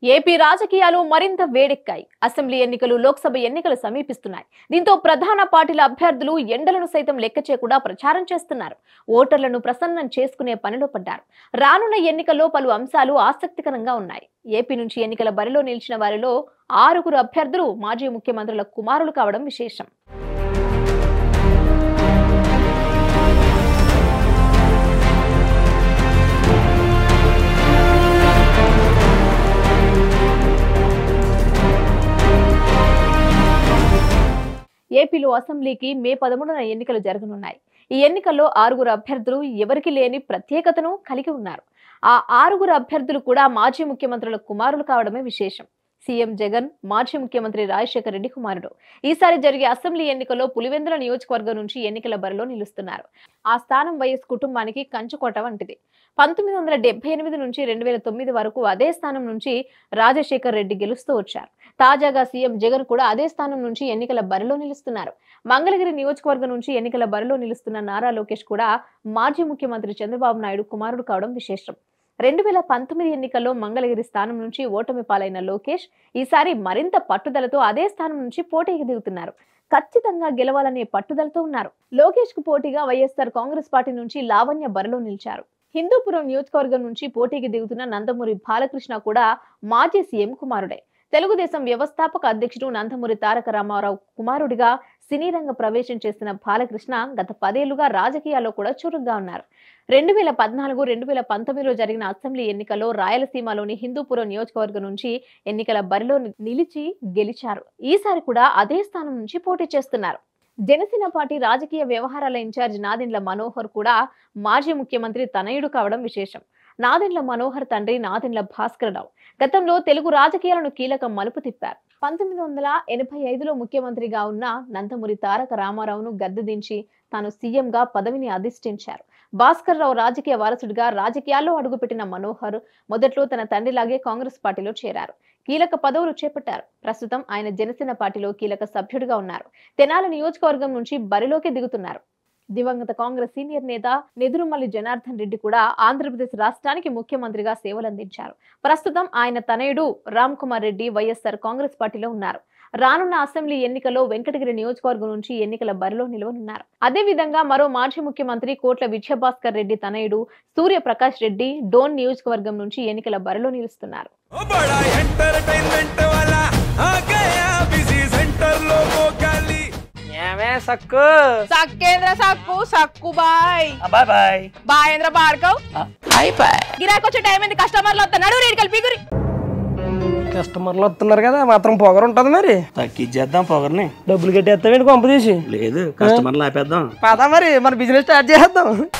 AP రాజకీయాలు మరింత వేడెక్కాయి assembly ఎన్నికలు లోక్సభ ఎన్నికలు సమీపిస్తున్నాయి దీంతో ప్రధాన పార్టీల అభ్యర్థులు ఎండలను సైతం లెక్క చేయకుండా ప్రచారం చేస్తున్నారు ఓటర్లను ప్రసన్నం చేసుకునే పనిలో పడ్డారు రానున్న ఎన్నికల్లో పలు అంశాలు ఆసక్తికరంగా ఉన్నాయి ఏపీ నుంచి ఎన్నికల బరిలో నిలిచిన వారిలో ఆరుగురు అభ్యర్థులు మాజీ ముఖ్యమంత్రుల కుమారులు కావడం విశేషం ఏపీలో అసెంబ్లీకి మే పదమూడున ఎన్నికలు జరగనున్నాయి ఈ ఎన్నికల్లో ఆరుగురు అభ్యర్థులు ఎవరికి లేని ప్రత్యేకతను కలిగి ఉన్నారు ఆ ఆరుగురు అభ్యర్థులు కూడా మాజీ ముఖ్యమంత్రుల కుమారులు కావడమే విశేషం సీఎం జగన్ మాజీ ముఖ్యమంత్రి రాజశేఖర రెడ్డి కుమారుడు ఈసారి జరిగే అసెంబ్లీ ఎన్నికల్లో పులివెందుల నియోజకవర్గం నుంచి ఎన్నికల బరిలో నిలుస్తున్నారు ఆ స్థానం వైఎస్ కుటుంబానికి కంచుకోట వంటిది పంతొమ్మిది వందల డెబ్బై ఎనిమిది నుంచి రెండు వేల తొమ్మిది వరకు అదే స్థానం నుంచి రాజశేఖర్ రెడ్డి గెలుస్తూ వచ్చారు తాజాగా సీఎం జగన్ కూడా అదే స్థానం నుంచి ఎన్నికల బరిలో నిలుస్తున్నారు మంగళగిరి నియోజకవర్గం నుంచి ఎన్నికల బరిలో నిలుస్తున్న నారా లోకేష్ కూడా మాజీ ముఖ్యమంత్రి చంద్రబాబు నాయుడు కుమారుడు కావడం విశేషం రెండు వేల పంతొమ్మిది ఎన్నికల్లో మంగళగిరి స్థానం నుంచి ఓటమి పాలైన లోకేష్ ఈసారి మరింత పట్టుదలతో అదే స్థానం నుంచి పోటీకి దిగుతున్నారు ఖచ్చితంగా గెలవాలనే పట్టుదలతో ఉన్నారు లోకేష్ కు పోటీగా వైఎస్ఆర్ కాంగ్రెస్ పార్టీ నుంచి లావణ్య బరిలో నిలిచారు హిందూపురం నియోజకవర్గం నుంచి పోటీకి దిగుతున్న నందమూరి బాలకృష్ణ కూడా మాజీ సీఎం కుమారుడే తెలుగుదేశం వ్యవస్థాపక అధ్యక్షుడు నందమూరి తారక రామారావు కుమారుడిగా సినీ రంగ ప్రవేశం చేసిన బాలకృష్ణ గత పదేళ్లుగా రాజకీయాల్లో కూడా చురుగ్గా ఉన్నారు రెండు వేల పద్నాలుగు రెండు వేల పంతొమ్మిదిలో జరిగిన అసెంబ్లీ ఎన్నికల్లో రాయలసీమలోని హిందూపురం నియోజకవర్గం నుంచి ఎన్నికల బరిలో ని- నిలిచి గెలిచారు ఈసారి కూడా అదే స్థానం నుంచి పోటీ చేస్తున్నారు జనసేన పార్టీ రాజకీయ వ్యవహారాల ఇన్ఛార్జ్ నాదెండ్ల మనోహర్ కూడా మాజీ ముఖ్యమంత్రి తనయుడు కావడం విశేషం నాదెండ్ల మనోహర్ తండ్రి నాదెండ్ల భాస్కర్ రావు గతంలో తెలుగు రాజకీయాలను కీలక మలుపు తిప్పారు పంతొమ్మిది వందల ఎనభై ఐదులో ముఖ్యమంత్రిగా ఉన్న నందమూరి తారక రామారావును గద్దెదించి తాను సీఎంగా పదవిని అధిష్ఠించారు భాస్కర్ రావు రాజకీయ వారసుడిగా రాజకీయాల్లో అడుగుపెట్టిన మనోహర్ మొదట్లో తన తండ్రిలాగే కాంగ్రెస్ పార్టీలో చేరారు కీలక పదవులు చేపట్టారు ప్రస్తుతం ఆయన జనసేన పార్టీలో కీలక సభ్యుడిగా ఉన్నారు తెనాలి నియోజకవర్గం నుంచి బరిలోకి దిగుతున్నారు దివంగత కాంగ్రెస్ సీనియర్ నేత నెదురుమల్లి జనార్దన్ రెడ్డి కూడా ఆంధ్రప్రదేశ్ రాష్ట్రానికి ముఖ్యమంత్రిగా సేవలందించారు ప్రస్తుతం ఆయన తనయుడు రామ్ కుమార్ రెడ్డి వైఎస్ఆర్ కాంగ్రెస్ పార్టీలో ఉన్నారు రానున్న అసెంబ్లీ ఎన్నికల్లో వెంకటగిరి నియోజకవర్గం నుంచి ఎన్నికల బరిలో నిలవనున్నారు అదే విధంగా మరో మాజీ ముఖ్యమంత్రి కోట్ల విజయభాస్కర్ రెడ్డి తనయుడు సూర్యప్రకాష్ రెడ్డి డోన్ నియోజకవర్గం నుంచి ఎన్నికల బరిలో నిలుస్తున్నారు ओ बड़ा एंटरटेनमेंट वाला आ गया बिजी सेंटर लोगों का ली ఏమే సక్కు సక్కేంద్ర సక్కు సక్కు బాయ్ బాయ్ బాయ్ బాయేంద్ర భార్గవ్ బాయ్ బాయ్ గిరాకి వచ్చే టైం ఏంది కస్టమర్లు వస్తున్నాడు రేడికల్ పిగురి కస్టమర్లు వస్తున్నారు కదా మాత్రం పొగరు ఉంటది మరి తగ్గించేద్దాం పొగర్ని డబ్బులు కట్టేస్తామేంటి కొంప తీసి లేదు కస్టమర్లు ఆపేద్దాం పదా మరి మన బిజినెస్ స్టార్ట్ చేద్దాం